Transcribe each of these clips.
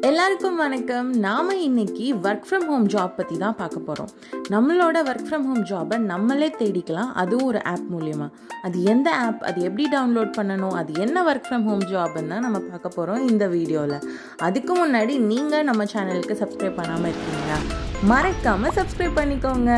எல்லாருக்கும் வணக்கம் நாம இன்னைக்கு ஒர்க் ஃப்ரம் ஹோம் ஜாப் பற்றி தான் பார்க்க போகிறோம் நம்மளோட ஒர்க் ஃப்ரம் ஹோம் ஜாபை நம்மளே தேடிக்கலாம் அதுவும் ஒரு ஆப் மூலியமாக அது எந்த ஆப் அது எப்படி டவுன்லோட் பண்ணணும் அது என்ன ஒர்க் ஃப்ரம் ஹோம் ஜாப்னு தான் நம்ம பார்க்க போகிறோம் இந்த வீடியோவில் அதுக்கு முன்னாடி நீங்கள் நம்ம சேனலுக்கு சப்ஸ்கிரைப் பண்ணாமல் இருக்கீங்களா மறக்காமல் சப்ஸ்கிரைப் பண்ணிக்கோங்க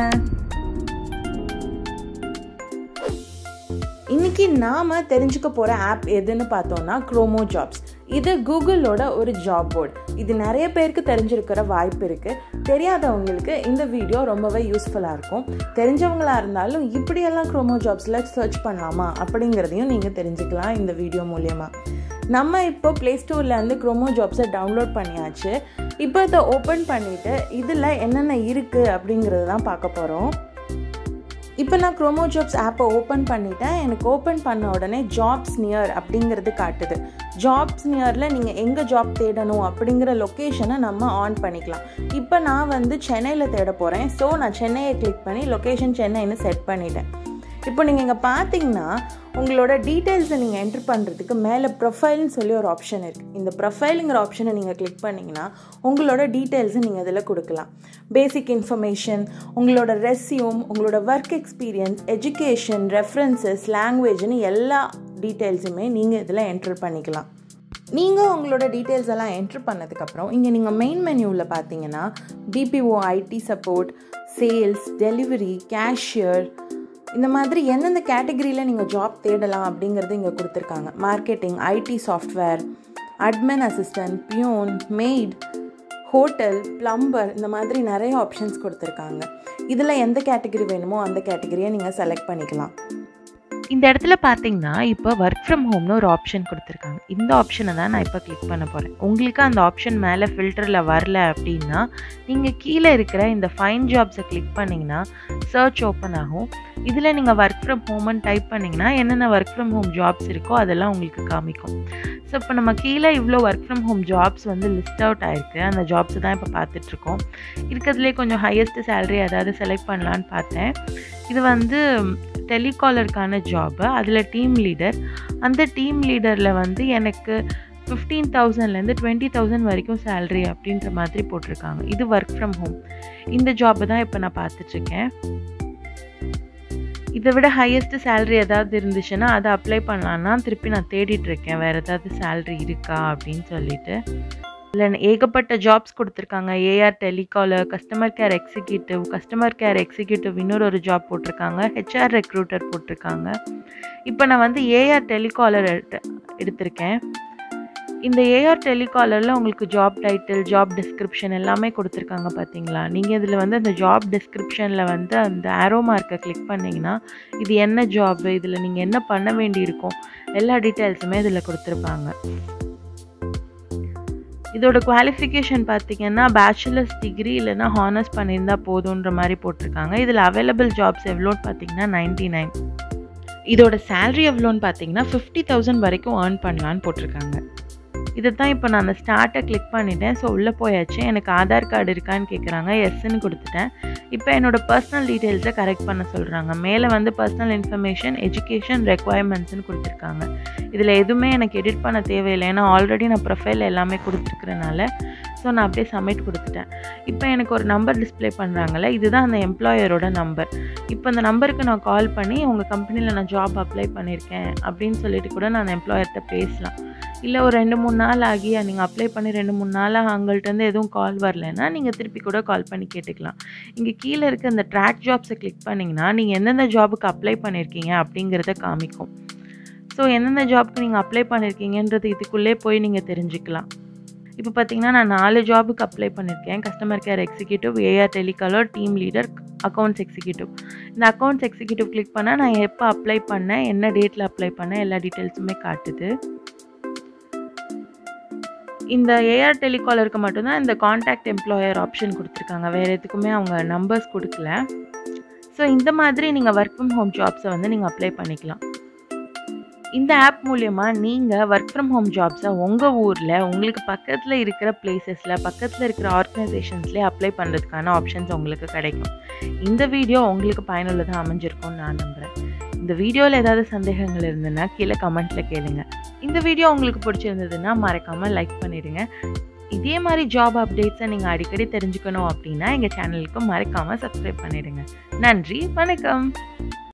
இன்னைக்கு நாம தெரிஞ்சுக்க போகிற ஆப் எதுன்னு பார்த்தோம்னா க்ரோமோ ஜாப்ஸ் இது கூகுளோட ஒரு ஜாப் போர்டு இது நிறைய பேருக்கு தெரிஞ்சிருக்கிற வாய்ப்பு இருக்குது தெரியாதவங்களுக்கு இந்த வீடியோ ரொம்பவே யூஸ்ஃபுல்லாக இருக்கும் தெரிஞ்சவங்களா இருந்தாலும் இப்படியெல்லாம் க்ரோமோ ஜாப்ஸில் சர்ச் பண்ணலாமா அப்படிங்கிறதையும் நீங்கள் தெரிஞ்சுக்கலாம் இந்த வீடியோ மூலயமா நம்ம இப்போ ப்ளே ஸ்டோர்லேருந்து க்ரோமோ ஜாப்ஸை டவுன்லோட் பண்ணியாச்சு இப்போ இதை ஓப்பன் பண்ணிவிட்டு இதில் என்னென்ன இருக்குது அப்படிங்கிறது தான் பார்க்க போகிறோம் இப்போ நான் க்ரோமோ ஜாப்ஸ் ஆப்பை ஓப்பன் பண்ணிட்டேன் எனக்கு ஓப்பன் பண்ண உடனே ஜாப்ஸ் நியர் அப்படிங்கிறது காட்டுது ஜாப்ஸ் நியரில் நீங்கள் எங்கே ஜாப் தேடணும் அப்படிங்கிற லொக்கேஷனை நம்ம ஆன் பண்ணிக்கலாம் இப்போ நான் வந்து சென்னையில் தேட போகிறேன் ஸோ நான் சென்னையை கிளிக் பண்ணி லொக்கேஷன் சென்னைன்னு செட் பண்ணிட்டேன் இப்போ நீங்கள் இங்கே பார்த்தீங்கன்னா உங்களோட டீட்டெயில்ஸை நீங்கள் என்ட்ரு பண்ணுறதுக்கு மேலே ப்ரொஃபைல்னு சொல்லி ஒரு ஆப்ஷன் இருக்குது இந்த ப்ரொஃபைலுங்கிற ஆப்ஷனை நீங்கள் கிளிக் பண்ணிங்கன்னா உங்களோட டீட்டெயில்ஸை நீங்கள் இதில் கொடுக்கலாம் பேசிக் இன்ஃபர்மேஷன் உங்களோட ரெஸ்யூம் உங்களோட ஒர்க் எக்ஸ்பீரியன்ஸ் எஜுகேஷன் ரெஃபரன்சஸ் லாங்குவேஜ்னு எல்லா டீட்டெயில்ஸுமே நீங்கள் இதில் என்ட்ரு பண்ணிக்கலாம் நீங்கள் உங்களோட டீட்டெயில்ஸ் எல்லாம் என்ட்ரு பண்ணதுக்கப்புறம் இங்கே நீங்கள் மெயின் மெனுவில் பார்த்தீங்கன்னா BPO IT support sales delivery cashier இந்த மாதிரி எந்தெந்த கேட்டகரியில் நீங்கள் ஜாப் தேடலாம் அப்படிங்கிறது இங்கே கொடுத்துருக்காங்க marketing IT software admin assistant peon maid hotel plumber இந்த மாதிரி நிறைய ஆப்ஷன்ஸ் கொடுத்துருக்காங்க இதில் எந்த கேட்டகரி வேணுமோ அந்த கேட்டகரியை நீங்கள் செலக்ட் பண்ணிக்கலாம் இந்த இடத்துல பார்த்தீங்கன்னா இப்போ ஒர்க் ஃப்ரம் ஹோம்னு ஒரு ஆப்ஷன் கொடுத்துருக்காங்க இந்த ஆப்ஷனை தான் நான் இப்போ கிளிக் பண்ண போகிறேன் உங்களுக்கு அந்த ஆப்ஷன் மேலே ஃபில்டரில் வரல அப்படின்னா நீங்கள் கீழே இருக்கிற இந்த ஃபைன் ஜாப்ஸை கிளிக் பண்ணிங்கன்னா சர்ச் ஓப்பன் ஆகும் இதில் நீங்கள் ஒர்க் ஃப்ரம் ஹோம்னு டைப் பண்ணிங்கன்னா என்னென்ன ஒர்க் ஃப்ரம் ஹோம் ஜாப்ஸ் இருக்கோ அதெல்லாம் உங்களுக்கு காமிக்கும் ஸோ இப்போ நம்ம கீழே இவ்வளோ ஒர்க் ஃப்ரம் ஹோம் ஜாப்ஸ் வந்து லிஸ்ட் அவுட் ஆயிருக்கு அந்த ஜாப்ஸ் தான் இப்போ பார்த்துட்ருக்கோம் இருக்கிறதுலே கொஞ்சம் ஹையஸ்ட் சேலரி அதாவது செலக்ட் பண்ணலான்னு பார்த்தேன் இது வந்து டெலிகாலருக்கான ஜாபு அதில் டீம் லீடர் அந்த டீம் லீடரில் வந்து எனக்கு ஃபிஃப்டீன் தௌசண்ட்லேருந்து டுவெண்ட்டி தௌசண்ட் வரைக்கும் சேல்ரி அப்படின்ற மாதிரி போட்டிருக்காங்க இது ஒர்க் ஃப்ரம் ஹோம் இந்த ஜாபை தான் இப்போ நான் பார்த்துட்ருக்கேன் இதை விட ஹையஸ்ட் சேல்ரி ஏதாவது இருந்துச்சுன்னா அதை அப்ளை பண்ணலான்னா திருப்பி நான் தேடிட்டுருக்கேன் வேறு ஏதாவது சேல்ரி இருக்கா அப்படின்னு சொல்லிட்டு இல்லை ஏகப்பட்ட ஜாப்ஸ் கொடுத்துருக்காங்க AR telecaller customer care executive customer care executive இன்னொரு ஒரு ஜாப் போட்டிருக்காங்க ஹெச்ஆர் ரெக்ரூட்டர் போட்டிருக்காங்க இப்போ நான் வந்து ஏஆர் டெலிகாலர் எடுத்திருக்கேன் இந்த ஏஆர் டெலிகாலரில் உங்களுக்கு ஜாப் டைட்டில் ஜாப் டிஸ்கிரிப்ஷன் எல்லாமே கொடுத்துருக்காங்க பார்த்தீங்களா நீங்கள் இதில் வந்து அந்த ஜாப் டிஸ்கிரிப்ஷனில் வந்து அந்த ஆரோ மார்க்கை கிளிக் பண்ணிங்கன்னா இது என்ன ஜாப் இதில் நீங்கள் என்ன பண்ண வேண்டியிருக்கும் எல்லா டீட்டெயில்ஸுமே இதில் கொடுத்துருப்பாங்க இதோட குவாலிஃபிகேஷன் பார்த்தீங்கன்னா பேச்சுலர்ஸ் டிகிரி இல்லைனா ஹானர்ஸ் பண்ணியிருந்தா போதுன்ற மாதிரி போட்டிருக்காங்க இதில் அவைலபிள் ஜாப்ஸ் எவ்வளோன்னு பார்த்தீங்கன்னா நைன்டி நைன் இதோட சேல்ரி எவ்வளோன்னு பார்த்தீங்கன்னா ஃபிஃப்டி தௌசண்ட் வரைக்கும் ஏர்ன் பண்ணலான்னு போட்டிருக்காங்க இதை தான் இப்போ நான் அந்த ஸ்டார்ட்டை கிளிக் பண்ணிட்டேன் ஸோ உள்ளே போயாச்சு எனக்கு ஆதார் கார்டு இருக்கான்னு கேட்குறாங்க எஸ்ன்னு கொடுத்துட்டேன் இப்போ என்னோடய பர்சனல் டீட்டெயில்ஸை கரெக்ட் பண்ண சொல்கிறாங்க மேலே வந்து பர்சனல் இன்ஃபர்மேஷன் எஜுகேஷன் ரெக்குவயர்மெண்ட்ஸ்னு கொடுத்துருக்காங்க இதில் எதுவுமே எனக்கு எடிட் பண்ண தேவையில்லை ஏன்னா ஆல்ரெடி நான் ப்ரொஃபைல் எல்லாமே கொடுத்துருக்கறனால ஸோ நான் அப்படியே சப்மிட் கொடுத்துட்டேன் இப்போ எனக்கு ஒரு நம்பர் டிஸ்பிளே பண்ணுறாங்கல்ல இதுதான் அந்த எம்ப்ளாயரோட நம்பர் இப்போ அந்த நம்பருக்கு நான் கால் பண்ணி உங்கள் கம்பெனியில் நான் ஜாப் அப்ளை பண்ணியிருக்கேன் அப்படின்னு சொல்லிட்டு கூட நான் எம்ப்ளாயர்கிட்ட பேசலாம் இல்லை ஒரு ரெண்டு மூணு நாள் ஆகி நீங்கள் அப்ளை பண்ணி ரெண்டு மூணு நாளாக அவங்கள்ட்டேருந்து எதுவும் கால் வரலைன்னா நீங்கள் திருப்பி கூட கால் பண்ணி கேட்டுக்கலாம் இங்கே கீழே இருக்க அந்த ட்ராக் ஜாப்ஸை கிளிக் பண்ணிங்கன்னா நீங்கள் எந்தெந்த ஜாபுக்கு அப்ளை பண்ணியிருக்கீங்க அப்படிங்கிறத காமிக்கும் ஸோ எந்தெந்த ஜாப்க்கு நீங்கள் அப்ளை பண்ணியிருக்கீங்கன்றது இதுக்குள்ளே போய் நீங்கள் தெரிஞ்சுக்கலாம் இப்போ பார்த்தீங்கன்னா நான் நாலு ஜாபுக்கு அப்ளை பண்ணியிருக்கேன் customer care executive AR telecaller team leader accounts executive இந்த அக்கௌண்ட்ஸ் எக்ஸிக்யூட்டிவ் கிளிக் பண்ணால் நான் எப்போ அப்ளை பண்ணேன் என்ன டேட்டில் அப்ளை பண்ணேன் எல்லா டீட்டெயில்ஸுமே காட்டுது இந்த ஏஆர் டெலிகாலருக்கு மட்டும்தான் இந்த காண்டாக்ட் எம்ப்ளாயர் ஆப்ஷன் கொடுத்துருக்காங்க வேறு எதுக்குமே அவங்க நம்பர்ஸ் கொடுக்கல ஸோ இந்த மாதிரி நீங்கள் ஒர்க் ஃப்ரம் ஹோம் ஜாப்ஸை வந்து நீங்கள் அப்ளை பண்ணிக்கலாம் இந்த ஆப் மூலயமா நீங்கள் ஒர்க் ஃப்ரம் ஹோம் ஜாப்ஸை உங்கள் ஊரில் உங்களுக்கு பக்கத்தில் இருக்கிற பிளேசஸில் பக்கத்தில் இருக்கிற ஆர்கனைசேஷன்ஸ்லேயே அப்ளை பண்ணுறதுக்கான ஆப்ஷன்ஸ் உங்களுக்கு கிடைக்கும் இந்த வீடியோ உங்களுக்கு பயனுள்ளதாக அமைஞ்சிருக்கும்னு நான் நம்புகிறேன் இந்த வீடியோவில் ஏதாவது சந்தேகங்கள் இருந்ததுன்னா கீழே கமெண்ட்டில் கேளுங்க இந்த வீடியோ உங்களுக்கு பிடிச்சிருந்ததுன்னா மறக்காமல் லைக் பண்ணிடுங்க இதே மாதிரி ஜாப் அப்டேட்ஸை நீங்கள் அடிக்கடி தெரிஞ்சுக்கணும் அப்படின்னா எங்கள் சேனலுக்கு மறக்காமல் சப்ஸ்கிரைப் பண்ணிடுங்க நன்றி வணக்கம்